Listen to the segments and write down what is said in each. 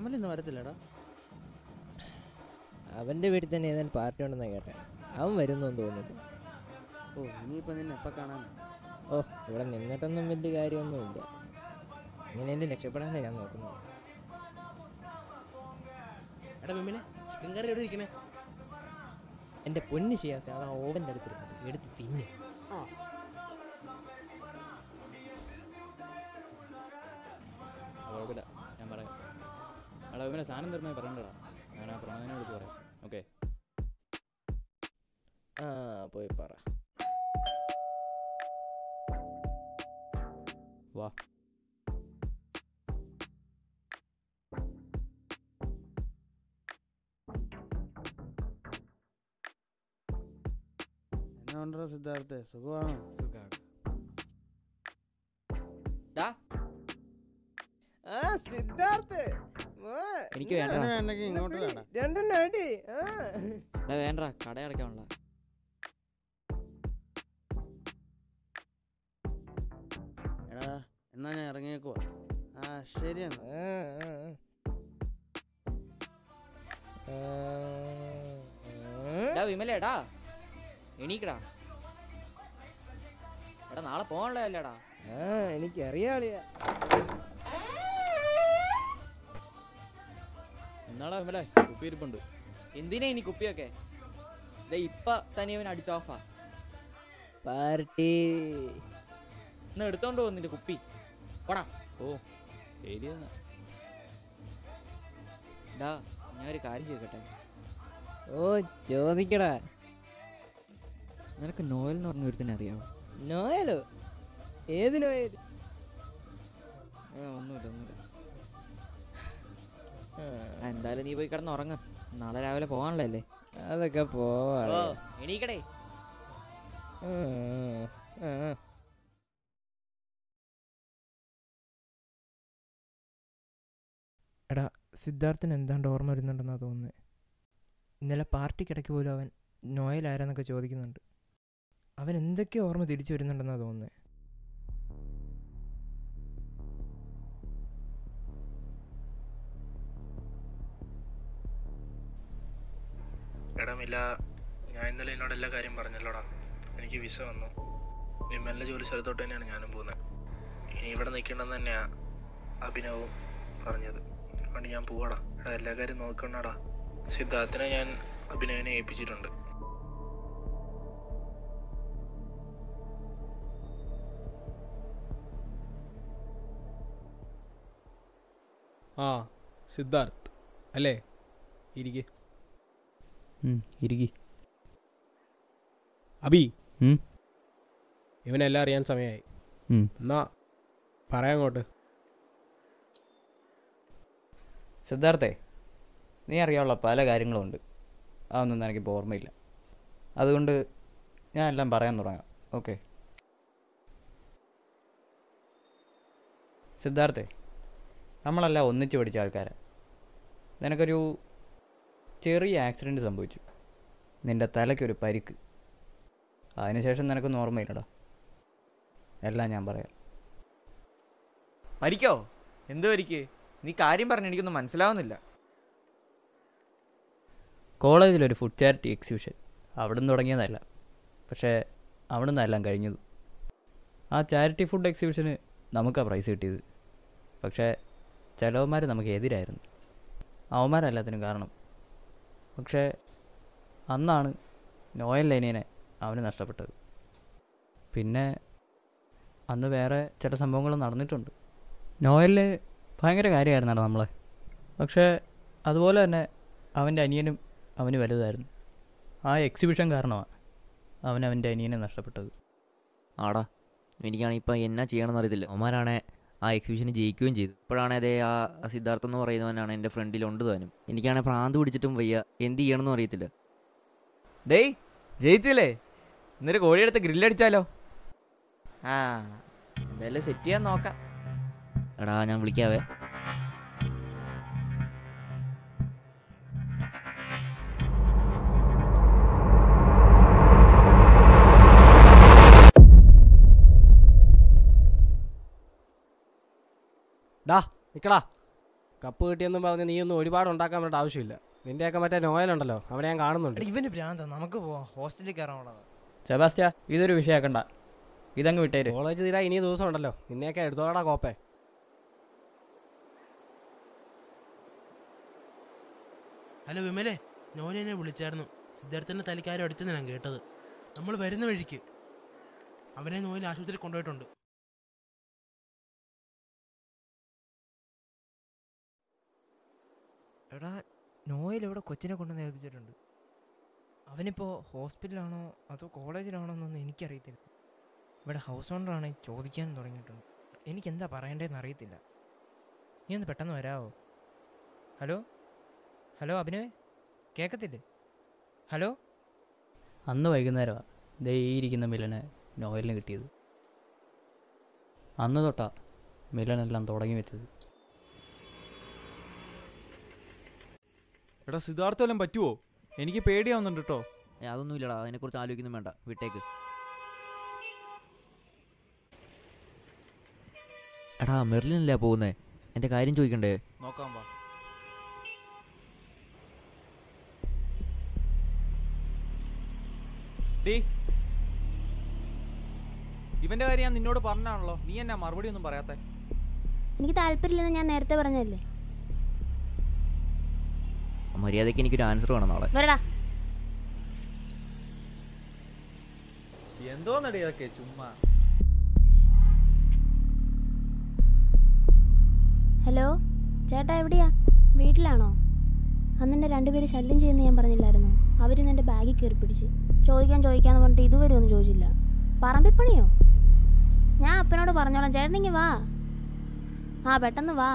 അമൽ ഇന്ന് വരത്തില്ലടാ അവൻ്റെ വീട്ടിൽ തന്നെ ഏതാണ്ട് പാർട്ടി ഉണ്ടെന്നാണ് കേട്ടെ അവൻ വരുന്നൊന്നും തോന്നുന്നില്ല ഓ ഇനിയിപ്പോൾ നിന്നെ എപ്പോൾ കാണാൻ ഓ ഇവിടെ നിന്നിട്ടൊന്നും വലിയ കാര്യമൊന്നുമില്ല ഇങ്ങനെ എൻ്റെ രക്ഷപ്പെടാനാണ് ഞാൻ നോക്കുന്നത് എടാ വിമിനെ ചിക്കൻ കറി എവിടെ ഇരിക്കണേ എൻ്റെ പൊന്ന് ചെയ്യാത്ത അത് ആ ഓവൻ്റെ അടുത്തിരുന്നു എടുത്ത് തിന്നു കുഴപ്പമില്ല ഞാൻ പറയാം എടാ ഇവനെ സാധനം തരുന്നത് പറയണ്ടടാ ഞാൻ ആ പ്രണവിനെ വിളിച്ച് പറയാം ഓക്കെ ആ പോയി പറ വാ എന്നാ ഉണ്ടോ സിദ്ധാർത്ഥ സുഖമാണോ സുഖമാണ് ആ സിദ്ധാർത്ഥ് എനിക്ക് വേണ്ട വേണ്ടെങ്കിൽ ഇങ്ങോട്ട് വേണ്ട രണ്ടെണ്ണം അടി ആ എടാ വേണ്ട കട അടയ്ക്കാനുള്ള എടാ എന്നാ ഞാൻ ഇറങ്ങിയേക്കുവാ ആ ശരി എന്നാ ആ, ആ, ആ. ആ, എടാ വിമലേടാ എണീക്കടാ എടാ നാളെ പോകാനുള്ളതല്ലേടാ ആ എനിക്കറിയാളിയാ എന്നാടാ വിമലേ കുപ്പി ഇരിപ്പുണ്ട് എന്തിനാ ഇനി കുപ്പിയൊക്കെ ദേ ഇപ്പൊ തനിയവൻ അടിച്ചോഫാ പാർട്ടി ഇന്ന് എടുത്തോണ്ട് പോകും നിന്റെ കുപ്പി പോടാ ഓ ശരി എന്നാ ഡാ ഞാൻ ഒരു കാര്യം ചോദിക്കട്ടെ ഓ ചോദിക്കടാ നിനക്ക് നോയൽ എന്ന് പറഞ്ഞ ഒരുത്തിനെ അറിയാമോ നോയലോ ഏത് നോയൽ ഏ ഒന്നുമില്ല ഒന്നുമില്ല ആ, ആ, എന്തായാലും നീ പോയി കിടന്ന് ഉറങ്ങ നാളെ രാവിലെ പോകാനുള്ളതല്ലേ അതൊക്കെ പോവാ ഓ എണീക്കടേ എടാ സിദ്ധാർത്ഥന് എന്താണ്ട് ഓർമ്മ വരുന്നുണ്ടെന്നാ തോന്നുന്നത് ഇന്നലെ പാർട്ടിക്കിടയ്ക്ക് പോലും അവൻ നോയൽ ആരാന്നൊക്കെ ചോദിക്കുന്നുണ്ട് അവൻ എന്തൊക്കെ ഓർമ്മ തിരിച്ചു വരുന്നുണ്ടെന്നാ തോന്നുന്നത് എടാ മില്ല ഞാൻ ഇന്നലെ എന്നോട് എല്ലാ കാര്യം പറഞ്ഞല്ലോടാ എനിക്ക് വിസ വന്നു വിമലിൻ്റെ ജോലി സ്ഥലത്തോട്ട് തന്നെയാണ് ഞാനും പോകുന്നത് ഇനി ഇവിടെ നിൽക്കണമെന്ന് തന്നെയാ അഭിനവും പറഞ്ഞത് അതുകൊണ്ട് ഞാൻ പോവാടാ എടാ എല്ലാ കാര്യം നോക്കണടാ സിദ്ധാർത്ഥിനെ ഞാൻ അഭിനവിനെ ഏൽപ്പിച്ചിട്ടുണ്ട് ആ സിദ്ധാർത്ഥ് അല്ലേ ഇരിക്കെ ഇരിക്കി അബി ഉം. ഇവനെല്ലാം അറിയാൻ സമയമായി ഉം. എന്നാ പറയാങ്ങോട്ട് സിദ്ധാർത്ഥേ നീ അറിയാനുള്ള പല കാര്യങ്ങളുമുണ്ട് അതൊന്നും എനിക്കിപ്പോൾ ഓർമ്മയില്ല അതുകൊണ്ട് ഞാൻ എല്ലാം പറയാൻ തുടങ്ങാം ഓക്കെ സിദ്ധാർത്ഥേ നമ്മളെല്ലാം ഒന്നിച്ച് പഠിച്ച ആൾക്കാരാണ് നിനക്കൊരു ചെറിയ ആക്സിഡൻറ്റ് സംഭവിച്ചു നിൻ്റെ തലയ്ക്കൊരു പരിക്ക് അതിനുശേഷം നിനക്കൊന്നും ഓർമ്മയില്ലടാ എല്ലാം ഞാൻ പറയാം പരിക്കോ എന്ത് പരിക്ക് നീ കാര്യം പറഞ്ഞ എനിക്കൊന്നും മനസ്സിലാവുന്നില്ല കോളേജിലൊരു ഫുഡ് ചാരിറ്റി എക്സിബിഷൻ അവിടുന്ന് തുടങ്ങിയതല്ല പക്ഷേ അവിടുന്ന് എല്ലാം കഴിഞ്ഞത് ആ ചാരിറ്റി ഫുഡ് എക്സിബിഷന് നമുക്കാണ് പ്രൈസ് കിട്ടിയത് പക്ഷേ ചിലവന്മാർ നമുക്ക് എതിരായിരുന്നു അവന്മാരല്ലാത്തിനും കാരണം പക്ഷേ അന്നാണ് നോയൽ ലൈനിയനെ അവന് നഷ്ടപ്പെട്ടത് പിന്നെ അന്ന് വേറെ ചില സംഭവങ്ങൾ നടന്നിട്ടുണ്ട് നോയലിന് ഭയങ്കര കാര്യമായിരുന്നാണ് നമ്മളെ പക്ഷേ അതുപോലെ തന്നെ അവൻ്റെ അനിയനും അവന് വലുതായിരുന്നു ആ എക്സിബിഷൻ കാരണമാണ് അവൻ അവൻ്റെ അനിയനെ നഷ്ടപ്പെട്ടത് ആടാ എനിക്കാണെങ്കിൽ ഇപ്പം എന്നാ ചെയ്യണമെന്ന് അറിയത്തില്ല അവന്മാരാണെ ആ എക്സിബിഷന് ജയിക്കുകയും ചെയ്തു ഇപ്പോഴാണ് അതേ ആ സിദ്ധാർത്ഥ എന്ന് പറയുന്നവനാണ് എൻ്റെ ഫ്രണ്ടിലുണ്ട് താനും എനിക്കാണെങ്കിൽ ഭ്രാന്ത് പിടിച്ചിട്ടും വയ്യ എന്ത് ചെയ്യണമെന്നും അറിയത്തില്ല ഡേയ് ജയിച്ചില്ലേ എന്നിട്ട് കോഴിയെടുത്ത് ഗ്രില്ലടിച്ചാലോ ആ എന്തായാലും സെറ്റ് ചെയ്യാൻ നോക്കാം എടാ ഞാൻ വിളിക്കാവേ ഡാ നിക്കടാ കപ്പ് കിട്ടിയെന്നും പറഞ്ഞ് നീ ഒന്നും ഒരുപാട് ഉണ്ടാക്കാൻ വേണ്ട ആവശ്യമില്ല നിന്റെയൊക്കെ മറ്റേ നോയലുണ്ടല്ലോ അവനെ ഞാൻ കാണുന്നുണ്ട് എടാ, ഇവന് ഭ്രാന്ത നമുക്ക് പോവാം ഹോസ്റ്റലിൽ കയറാനുള്ളതാ സെബാസ്റ്റ്യ ഇതൊരു വിഷയമാക്കണ്ട ഇതങ്ങ് വിട്ടേര് കോളേജ് തീരാ ഇനി ദിവസം ഉണ്ടല്ലോ നിന്നെയൊക്കെ എടുത്തോടാ കോപ്പേ ഹലോ വിമലേ നോൻ എന്നെ വിളിച്ചായിരുന്നു സിദ്ധാർത്ഥന്റെ തലക്കാരും അടിച്ചെന്ന് ഞാൻ കേട്ടത് നമ്മൾ വരുന്ന വഴിക്ക് അവനെ നോയിൽ ആശുപത്രി കൊണ്ടുപോയിട്ടുണ്ട് എടാ നോയൽ ഇവിടെ കൊച്ചിനെ കൊണ്ടുവന്ന് ഏൽപ്പിച്ചിട്ടുണ്ട് അവനിപ്പോൾ ഹോസ്പിറ്റലാണോ അതോ കോളേജിലാണോ എന്നൊന്നും എനിക്കറിയത്തില്ല ഇവിടെ ഹൗസ് ഓണറാണ് ചോദിക്കാൻ തുടങ്ങിയിട്ടുണ്ട് എനിക്കെന്താ പറയേണ്ടതെന്ന് അറിയത്തില്ല നീ ഒന്ന് പെട്ടെന്ന് വരാവോ ഹലോ ഹലോ അഭിനവ് കേൾക്കത്തില്ലേ ഹലോ അന്ന് വൈകുന്നേരമാണ് ദേ ഈ ഇരിക്കുന്ന മിലനെ നോവലിന് കിട്ടിയത് അന്ന് തൊട്ടാ മിലനെല്ലാം തുടങ്ങി വെച്ചത് എടാ സിദ്ധാർത്ഥ വല്ലതും പറ്റുമോ എനിക്ക് പേടിയാവുന്നുണ്ട് കേട്ടോ ഏ അതൊന്നുമില്ലടാ അതിനെക്കുറിച്ച് ആലോചിക്കുന്നു വേണ്ട വിട്ടേക്ക് എടാ മെർലിനല്ലേ പോകുന്നേ എൻ്റെ കാര്യം ചോദിക്കണ്ടേ നോക്കാം വാ ഡേ ഇവന്റെ കാര്യം ഞാൻ നിന്നോട് പറഞ്ഞാണല്ലോ നീ എന്നാ മറുപടി ഒന്നും പറയാത്തെ എനിക്ക് താല്പര്യമില്ലെന്ന് ഞാൻ നേരത്തെ പറഞ്ഞല്ലേ മര്യാദയ്ക്ക് എനിക്കൊരു ആൻസർ വേണം നാളെ വരടാ എന്തോന്നടി ഇതൊക്കെ ചുമ്മാ ഹലോ ചേട്ടാ എവിടെയാ വീട്ടിലാണോ അന്ന് എന്നെ രണ്ടുപേര് ശല്യം ചെയ്യുന്ന ഞാൻ പറഞ്ഞില്ലായിരുന്നു അവരിന്ന് എൻ്റെ ബാഗിൽ കയറി പിടിച്ച് ചോദിക്കാൻ ചോദിക്കാന്ന് പറഞ്ഞിട്ട് ഇതുവരെ ഒന്നും ചോദിച്ചില്ല പറമ്പിപ്പണിയോ ഞാൻ അപ്പനോട് പറഞ്ഞോളാം ചേട്ടനെങ്കിൽ വാ ആ പെട്ടെന്ന് വാ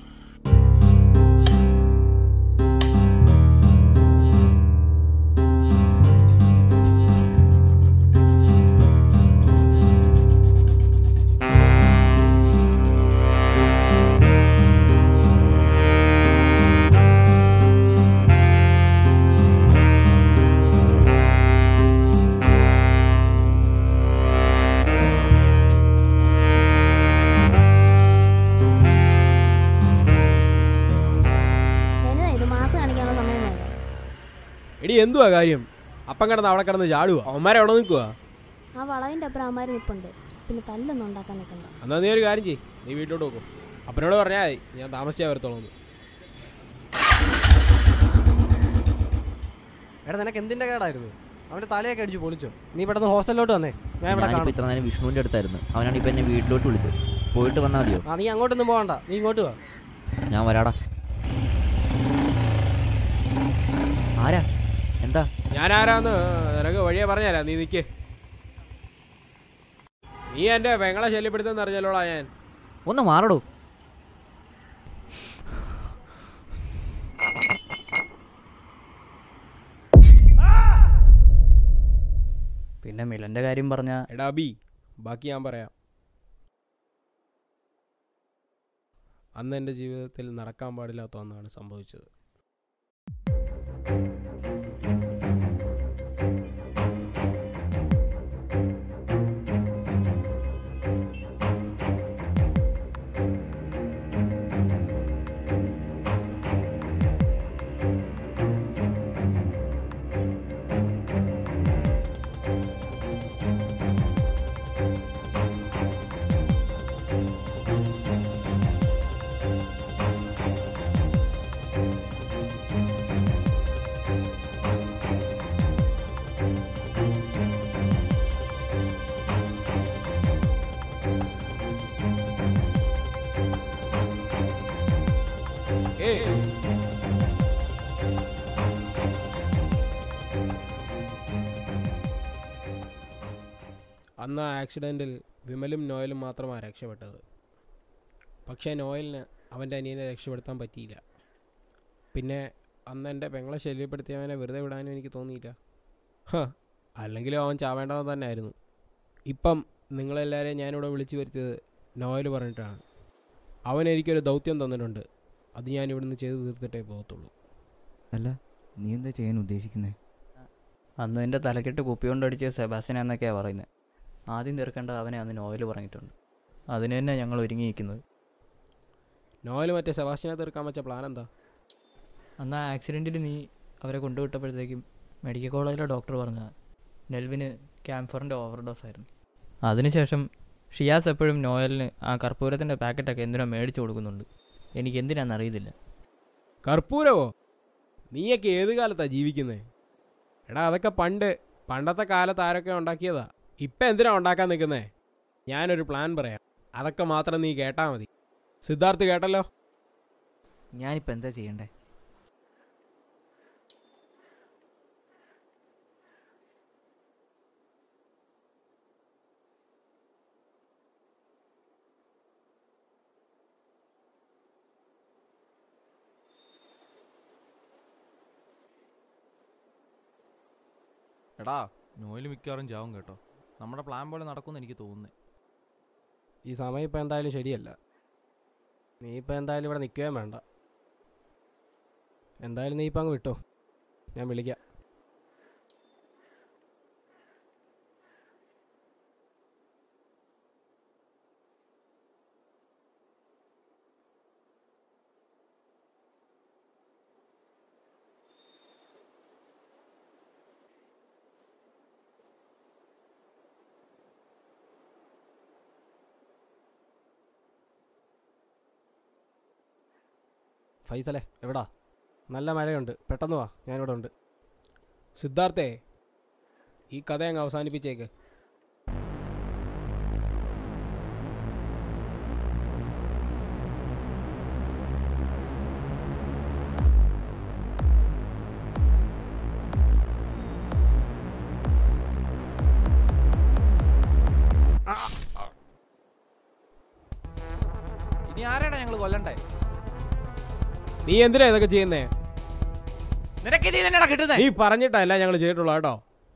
എന്നതാ ഇത് മാസം കാണിക്കാനുള്ള സമയം വേണ്ട എടി എന്തുവാ കാര്യം അപ്പം കിടന്ന് അവിടെ കിടന്ന് ചാടുക അവന്മാരെ അവിടെ നിൽക്കുക ആ വളവിൻ്റെ അപ്പുറം അമ്മമാർ നിൽപ്പുണ്ട് പിന്നെ തല്ലൊന്നും ഉണ്ടാക്കാൻ നിൽക്കണ്ട എന്നാ നീ ഒരു കാര്യം ചെയ്യ് നീ വീട്ടിലോട്ട് നോക്കും അപ്പനോട് പറഞ്ഞാൽ മതി ഞാൻ താമസിച്ചാൽ വരത്തോളൂ എന്ന്. എടാ നിനക്ക് എന്തിന്റെ കേടായിരുന്നു അവന്റെ തലയൊക്കെ അടിച്ച് പൊളിച്ചോ നീ പെട്ടെന്ന് ഹോസ്റ്റലിലോട്ട് വന്നേ ഞാൻ ഇവിടെ ഞാനിപ്പോൾ കാണും ഇത്ര നേരം വിഷ്ണുവിൻ്റെ അടുത്തായിരുന്നു അവനാണ് ഇപ്പം എന്നെ വീട്ടിലോട്ട് വിളിച്ചത് പോയിട്ട് വന്നാൽ മതിയോ ആ നീ അങ്ങോട്ടൊന്നും പോകണ്ട നീ ഇങ്ങോട്ട് വാ ഞാൻ വരാടാ ആരാ എന്താ ഞാൻ ആരാന്ന് നിനക്ക് വഴിയെ പറഞ്ഞുതരാം നീ നിൽക്കേ നീ എൻ്റെ പെങ്ങളെ ശല്യപ്പെടുത്തുന്ന അറിഞ്ഞല്ലോടാ ഞാൻ ഒന്ന് മാറടോ പിന്നെ മിലൻ്റെ കാര്യം പറഞ്ഞാൽ എടാ ബി ബാക്കി ഞാൻ പറയാം അന്ന് എൻ്റെ ജീവിതത്തിൽ നടക്കാൻ പാടില്ലാത്ത ഒന്നാണ് സംഭവിച്ചത് ഏയ് അന്ന് ആ ആക്സിഡൻറ്റിൽ വിമലും നോയലും മാത്രമാണ് രക്ഷപ്പെട്ടത് പക്ഷേ നോയലിന് അവൻ്റെ അനിയനെ രക്ഷപ്പെടുത്താൻ പറ്റിയില്ല പിന്നെ അന്ന് എൻ്റെ പെങ്ങളെ ശല്യപ്പെടുത്തിയവനെ വെറുതെ വിടാനും എനിക്ക് തോന്നിയില്ല ഹ അല്ലെങ്കിലും അവൻ ചാവേണ്ടവൻ തന്നെ ആയിരുന്നു ഇപ്പം നിങ്ങളെല്ലാവരെയും ഞാനിവിടെ വിളിച്ചു വരുത്തിയത് നോയൽ പറഞ്ഞിട്ടാണ് അവൻ എനിക്കൊരു ദൗത്യം തന്നിട്ടുണ്ട് അത് ഞാൻ ഇവിടുന്ന് ചെയ്ത് തീർത്തിട്ടേ പോകത്തുള്ളൂ അല്ല നീ എന്താ ചെയ്യാൻ ഉദ്ദേശിക്കുന്നത് അന്ന് എൻ്റെ തലക്കെട്ട് കുപ്പി കൊണ്ടടിച്ച സെബാസ്റ്റിനാന്നൊക്കെയാണ് പറയുന്നത് ആദ്യം തീർക്കേണ്ടത് അവനെ അന്ന് നോവൽ പറഞ്ഞിട്ടുണ്ട് അതിന് തന്നെ ഞങ്ങൾ ഒരുങ്ങിയിരിക്കുന്നത് നോയൽ മറ്റേ സെബാസ്റ്റിനെ തീർക്കാൻ വെച്ച പ്ലാൻ എന്താ അന്ന് ആ ആക്സിഡൻറ്റിൽ നീ അവരെ കൊണ്ടുവിട്ടപ്പോഴത്തേക്കും മെഡിക്കൽ കോളേജിലെ ഡോക്ടർ പറഞ്ഞ നെൽവിന് ക്യാംഫറിൻ്റെ ഓവർഡോസ് ആയിരുന്നു അതിനുശേഷം ഷിയാസ് എപ്പോഴും നോയലിന് ആ കർപ്പൂരത്തിൻ്റെ പാക്കറ്റൊക്കെ എന്തിനോ മേടിച്ചു കൊടുക്കുന്നുണ്ട് എനിക്ക് എന്തിനാണെന്ന് അറിയത്തില്ല കർപ്പൂരവോ നീയൊക്കെ ഏത് കാലത്താ ജീവിക്കുന്നേ എടാ അതൊക്കെ പണ്ട് പണ്ടത്തെ കാലത്ത് ആരൊക്കെ ഉണ്ടാക്കിയതാ ഇപ്പം എന്തിനാ ഉണ്ടാക്കാൻ നിൽക്കുന്നേ ഞാനൊരു പ്ലാൻ പറയാം അതൊക്കെ മാത്രം നീ കേട്ടാ മതി സിദ്ധാർത്ഥ് കേട്ടല്ലോ ഞാനിപ്പോൾ എന്താ ചെയ്യണ്ടേ എടാ നോയിൽ മിക്കവാറും ചാവും കേട്ടോ നമ്മുടെ പ്ലാൻ പോലെ നടക്കുമെന്ന് എനിക്ക് തോന്നുന്നേ ഈ സമയം ഇപ്പം എന്തായാലും ശരിയല്ല നീ ഇപ്പം എന്തായാലും ഇവിടെ നിൽക്കുകയും വേണ്ട എന്തായാലും നീ ഇപ്പം അങ്ങ് വിട്ടോ ഞാൻ വിളിക്കാം ഫൈസലേ എവിടാ നല്ല മഴയുണ്ട് പെട്ടെന്ന് വാ ഞാനിവിടെ ഉണ്ട് സിദ്ധാർത്ഥേ ഈ കഥ അങ്ങ് അവസാനിപ്പിച്ചേക്ക് ഇനി ആരാടാ ഞങ്ങൾ കൊല്ലണ്ടേ നീ എന്തിനാ ഇതൊക്കെ ചെയ്യുന്നേ നിനക്ക് നീ തന്നെയാ കിട്ടുന്നേ നീ പറഞ്ഞിട്ടല്ല ഞങ്ങൾ ചെയ്തിട്ടുള്ളൂ കേട്ടോ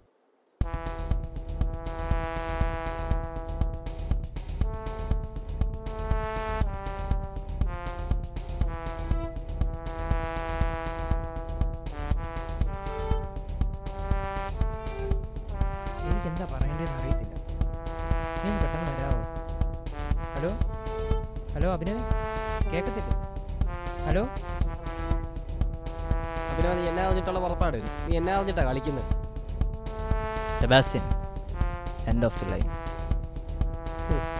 എനിക്ക് എന്താ പറയേണ്ടതെന്ന് അറിയത്തില്ല നീ ഒന്ന് പെട്ടെന്ന് വരാമോ ഹലോ ഹലോ അഭിനവ് കേൾക്കത്തില്ല ഹലോ പിന്നെ നീ എന്നെ അറിഞ്ഞിട്ടുള്ള പുറപ്പാട് നീ എന്നെ അറിഞ്ഞിട്ടാ കളിക്കുന്നത് Sebastian end of the line oh